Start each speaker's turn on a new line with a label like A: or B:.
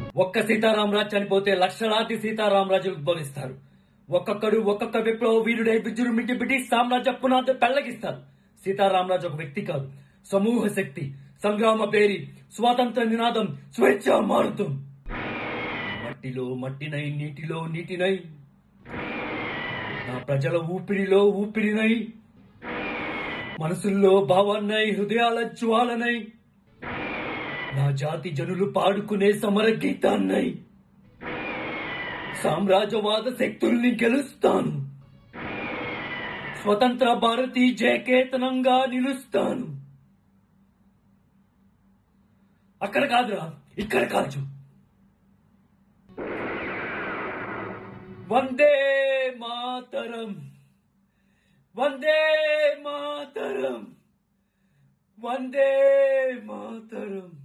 A: ఒక్క సీతారామరాజు చనిపోతే లక్షలాది సీతారామరాజులు ఉద్భవిస్తారు ఒక్కొక్కడు ఒక్కొక్క విప్లవ వీరుడై విజృంభించి బ్రిటిష్ సామ్రాజ్య పునాది పెళ్లగిస్తారు సీతారామరాజు ఒక వ్యక్తి కాదు సమూహ శక్తి సంగ్రామ పేరి స్వాతంత్ర నినాదం స్వేచ్ఛ మారుతం మట్టిలో మట్టినై నీటిలో నీటినై నా ప్రజల ఊపిరిలో ఊపిరినై మనసుల్లో భావాన్నై హృదయాల జ్వాలనై నా జాతి జనులు పాడుకునే సమర గీతాన్నై సామ్రాజ్యవాద శక్తుల్ని గెలుస్తాను స్వతంత్ర భారతీ జయకేతనంగా నిలుస్తాను అక్కడ కాదురా ఇక్కడ కాల్చు వందే మాతరం వందే మాతరం వందే మాతరం